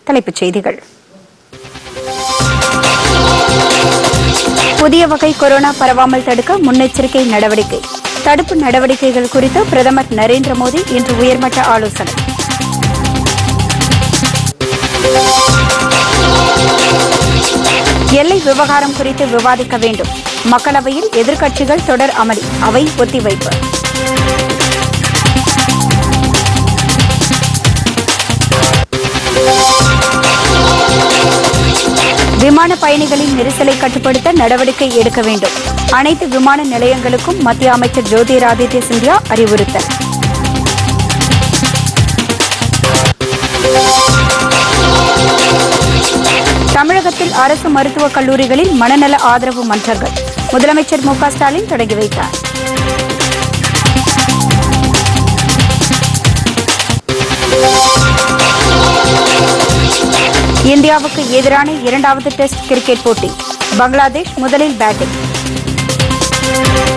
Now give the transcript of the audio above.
தலைப்புச் செய்திகள் புதிய வகை கொரோனா பரவாமல் தடுக்க முன்னெச்சரிக்கை நடவடிக்கை தடுப்பு நடவடிக்கைகள் குறித்து பிரதமர் நரேந்திர மோடி இன்று உயர்மட்ட ஆலோசனை எல்லை விவகாரம் குறித்து விவாதிக்க வேண்டும் மக்களவையில் எதிர்க்கட்சிகள் தொடர் அமளி அவை ஒத்திவைப்பு விமான பயணிகளின் நெரிசலை கட்டுப்படுத்த நடவடிக்கை எடுக்க வேண்டும் அனைத்து விமான நிலையங்களுக்கும் மத்திய அமைச்சர் ஜோதிராதித்ய சிந்தியா அறிவுறுத்தல் தமிழகத்தில் அரசு மருத்துவக் கல்லூரிகளில் மனநல ஆதரவு மன்றங்கள் முதலமைச்சர் மு க ஸ்டாலின் தொடங்கி வைத்தார் இந்தியாவுக்கு எதிரான இரண்டாவது டெஸ்ட் கிரிக்கெட் போட்டி பங்களாதேஷ் முதலில் பேட்டிங்